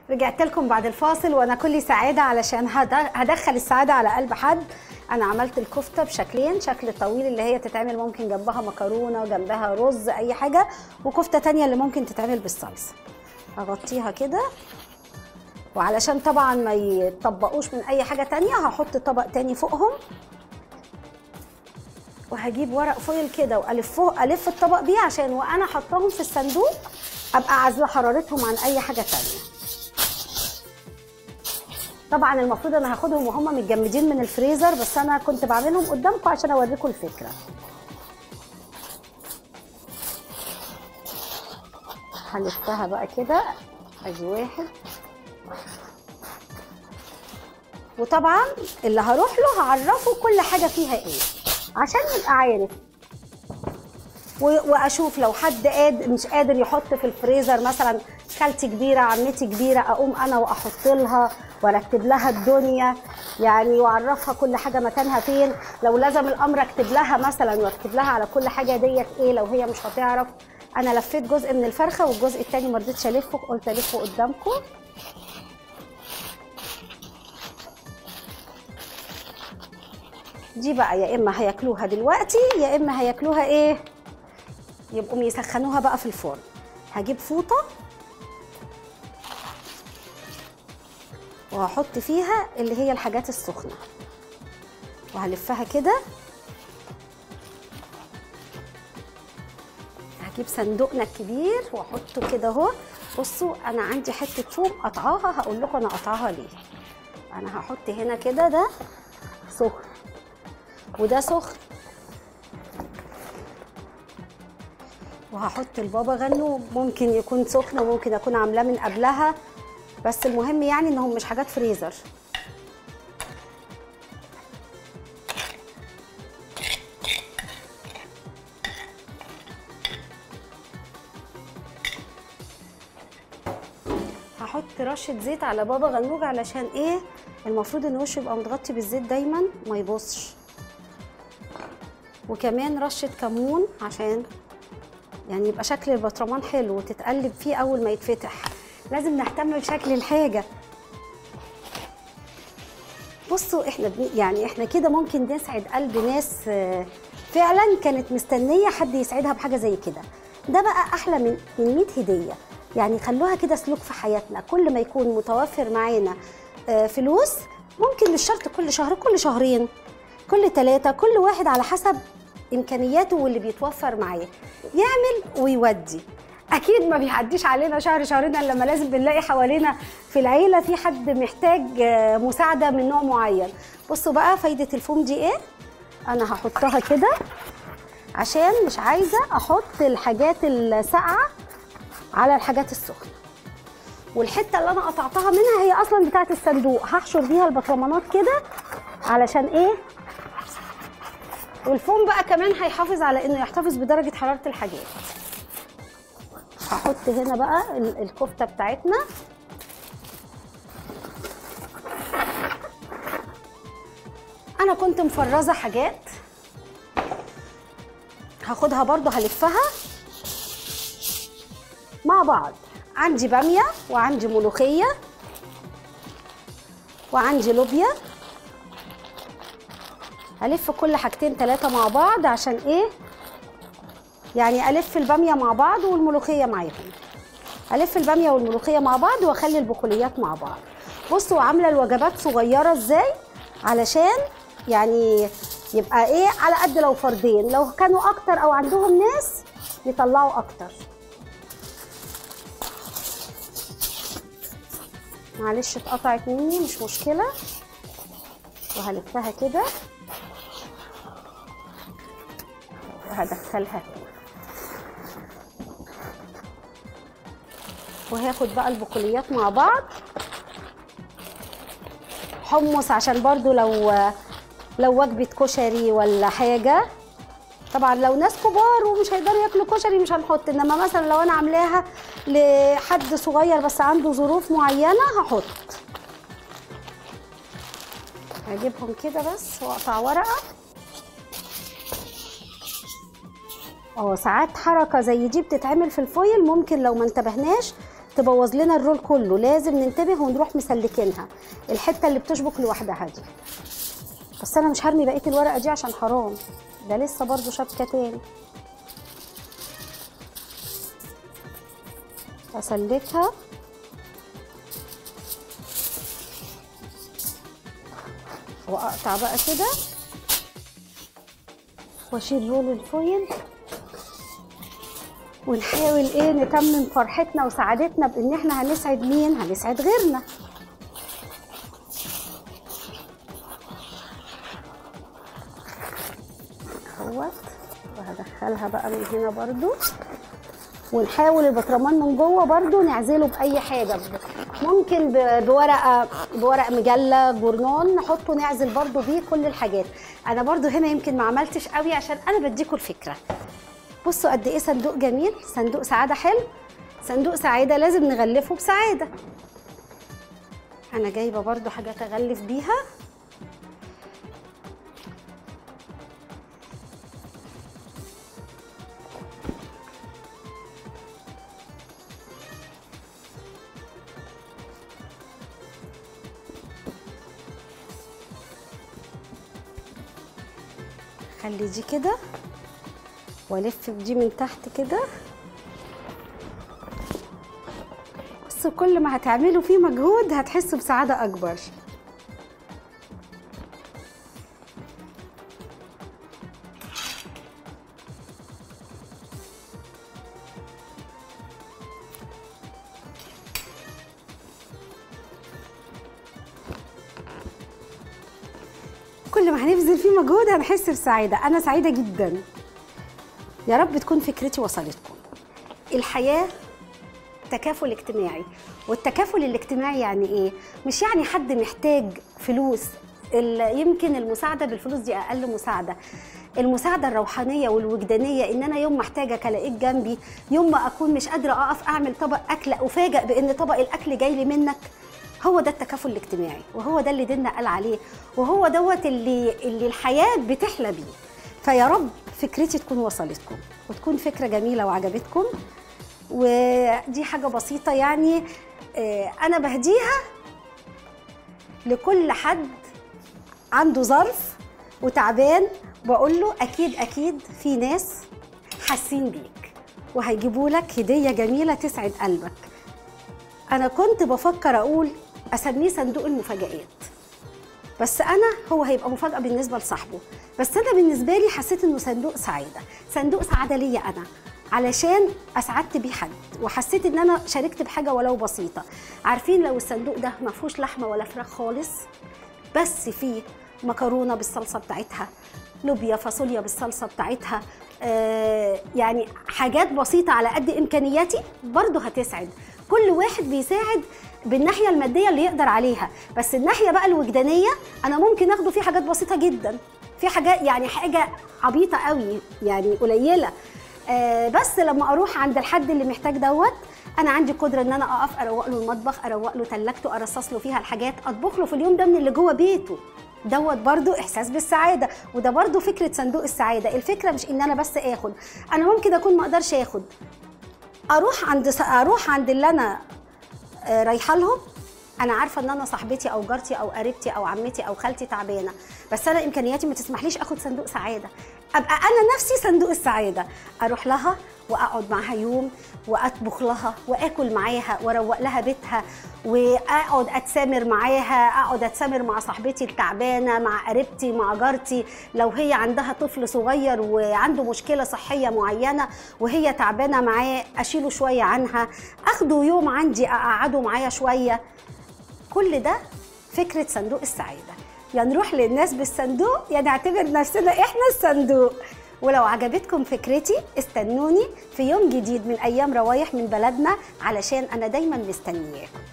رجعت لكم بعد الفاصل وانا كل سعاده علشان هد- هدخل السعاده على قلب حد انا عملت الكفته بشكلين شكل طويل اللي هي تتعمل ممكن جنبها مكرونه جنبها رز اي حاجه وكفته تانية اللي ممكن تتعمل بالصلصه هغطيها كده وعلشان طبعا ما يتطبقوش من اي حاجه تانية هحط طبق تاني فوقهم وهجيب ورق فويل كده والفه الف الطبق بيه عشان وانا حطاهم في الصندوق ابقى عازله حرارتهم عن اي حاجه تانية طبعا المفروض انا هاخدهم وهم متجمدين من الفريزر بس انا كنت بعملهم قدامكم عشان اوريكم الفكره هلفها بقى كده ادي واحد وطبعا اللي هروح له هعرفه كل حاجه فيها ايه عشان يبقى عارف و- واشوف لو حد قاد مش قادر يحط في الفريزر مثلا خالتي كبيره عمتي كبيره اقوم انا واحط لها وارتب لها الدنيا يعني واعرفها كل حاجه مكانها فين لو لازم الامر اكتب لها مثلا واكتب لها على كل حاجه ديت ايه لو هي مش هتعرف انا لفيت جزء من الفرخه والجزء التاني ما رضيتش الفه قلت الفه قدامكم دي بقى يا اما هياكلوها دلوقتي يا اما هياكلوها ايه يبقوا يسخنوها بقى في الفرن هجيب فوطه وهحط فيها اللي هي الحاجات السخنه وهلفها كده هجيب صندوقنا الكبير واحطه كده اهو بصوا انا عندي حته ثوم قطعاها هقول لكم انا قطعاها ليه انا هحط هنا كده ده سخن وده سخن وهحط البابا غنوج ممكن يكون سخن وممكن اكون عاملاه من قبلها بس المهم يعني انهم مش حاجات فريزر هحط رشه زيت على بابا غنوج علشان ايه المفروض ان وشه يبقى متغطي بالزيت دايما ما يبصش وكمان رشه كمون عشان يعني يبقى شكل البطرمان حلو وتتقلب فيه اول ما يتفتح لازم نهتم بشكل الحاجه بصوا احنا بن... يعني احنا كده ممكن نسعد قلب ناس آه، فعلا كانت مستنيه حد يسعدها بحاجه زي كده ده بقى احلى من من 100 هديه يعني خلوها كده سلوك في حياتنا كل ما يكون متوفر معانا آه، فلوس ممكن مش شرط كل شهر كل شهرين كل ثلاثة كل واحد على حسب إمكانياته واللي بيتوفر معاه يعمل ويودي أكيد ما بيعديش علينا شهر شهرين إلا لما لازم بنلاقي حوالينا في العيلة في حد محتاج آه، مساعدة من نوع معين بصوا بقى فايدة الفوم دي إيه أنا هحطها كده عشان مش عايزة أحط الحاجات الساقعة على الحاجات السخنة والحته اللي انا قطعتها منها هي اصلا بتاعه الصندوق هحشر بيها البطرمانات كده علشان ايه والفوم بقى كمان هيحافظ على انه يحتفظ بدرجه حراره الحاجات هحط هنا بقى ال- الكفته بتاعتنا انا كنت مفرزه حاجات هاخدها برضو هلفها مع بعض عندي باميه وعندي ملوخيه وعندي لوبيا هلف كل حاجتين ثلاثه مع بعض عشان ايه يعني الف الباميه مع بعض والملوخيه معاهم الف الباميه والملوخيه مع بعض واخلي البقوليات مع بعض بصوا عامله الوجبات صغيره ازاي علشان يعني يبقى ايه على قد لو فردين لو كانوا اكتر او عندهم ناس يطلعوا اكتر معلش اتقطعت مني مش مشكله وهلفها كده وهدخلها هنا وهاخد بقى البقوليات مع بعض حمص عشان برضو لو لو وجبة كشري ولا حاجة طبعا لو ناس كبار ومش هيقدروا ياكلوا كشري مش هنحط انما مثلا لو انا عاملاها لحد صغير بس عنده ظروف معينة هحط هجيبهم كده بس واقطع ورقة اه ساعات حركة زي دي بتتعمل في الفويل ممكن لو ما انتبهناش تبوظ لنا الرول كله لازم ننتبه ونروح مسلكينها الحته اللي بتشبك لوحدها دي بس انا مش هرمي بقيه الورقه دي عشان حرام ده لسه برضو شبكه تاني اسلكها واقطع بقى كده واشيل رول الفويل ونحاول ايه نتمم فرحتنا وسعادتنا بان احنا هنسعد مين هنسعد غيرنا اهوت وهدخلها بقى من هنا برضو ونحاول البطرمان من جوه برضو نعزله باي حاجه ممكن ب- بورقه بورق مجله جورنال نحطه نعزل برضو بيه كل الحاجات انا برضو هنا يمكن ما عملتش قوي عشان انا بديكوا الفكره بصوا قد ايه صندوق جميل صندوق سعاده حلو صندوق سعاده لازم نغلفه بسعاده انا جايبه برضو حاجه اغلف بيها خلي دي كده والف دي من تحت كده بصوا كل ما هتعملوا فيه مجهود هتحسوا بسعادة أكبر كل ما هنبذل فيه مجهود هنحس بسعادة أنا سعيدة جدا يا رب تكون فكرتي وصلتكم الحياة تكافل اجتماعي والتكافل الاجتماعي يعني ايه مش يعني حد محتاج فلوس ال- يمكن المساعده بالفلوس دي اقل مساعده المساعده الروحانيه والوجدانيه ان انا يوم ما احتاجك الاقيك جنبي يوم ما اكون مش قادره اقف اعمل طبق اكل افاجئ بان طبق الاكل جاي لي منك هو ده التكافل الاجتماعي وهو ده اللي ديننا قال عليه وهو دوت اللي اللي الحياه بتحلى بيه فيا رب فكرتي تكون وصلتكم وتكون فكره جميله وعجبتكم ودي حاجه بسيطه يعني آه، انا بهديها لكل حد عنده ظرف وتعبان بقول له اكيد اكيد في ناس حاسين بيك وهيجيبوا لك هديه جميله تسعد قلبك انا كنت بفكر اقول اسميه صندوق المفاجآت بس انا هو هيبقى مفاجاه بالنسبه لصاحبه بس انا بالنسبه لي حسيت انه صندوق سعاده صندوق سعاده ليا انا علشان اسعدت بيه حد وحسيت ان انا شاركت بحاجه ولو بسيطه عارفين لو الصندوق ده ما فيهوش لحمه ولا فراخ خالص بس فيه مكرونه بالصلصه بتاعتها لوبيا فاصوليا بالصلصه بتاعتها آه يعني حاجات بسيطه على قد امكانياتي برضه هتسعد كل واحد بيساعد بالناحيه الماديه اللي يقدر عليها بس الناحيه بقى الوجدانيه انا ممكن اخده في حاجات بسيطه جدا في حاجات يعني حاجه عبيطه قوي يعني قليله آه بس لما اروح عند الحد اللي محتاج دوت انا عندي قدره ان انا اقف اروق له المطبخ اروق له ثلاجته ارصص له فيها الحاجات اطبخ له في اليوم ده من اللي جوه بيته دوت برضو احساس بالسعاده وده برضو فكره صندوق السعاده الفكره مش ان انا بس اخد انا ممكن اكون ما اقدرش اخد اروح عند اروح عند اللي انا آه، رايحه لهم انا عارفه ان انا صاحبتي او جارتي او قريبتي او عمتي او خالتي تعبانه بس انا امكانياتي ما تسمحليش اخد صندوق سعاده ابقى انا نفسي صندوق السعاده اروح لها واقعد معاها يوم واطبخ لها واكل معاها واروق لها بيتها واقعد اتسامر معاها اقعد اتسامر مع صاحبتي التعبانه مع قريبتي مع جارتي لو هي عندها طفل صغير وعنده مشكله صحيه معينه وهي تعبانه معاه اشيله شويه عنها اخده يوم عندي اقعده معايا شويه كل ده فكره صندوق السعاده يا نروح للناس بالصندوق يا نعتبر نفسنا احنا الصندوق ولو عجبتكم فكرتي استنوني في يوم جديد من ايام روايح من بلدنا علشان انا دايما مستنياكم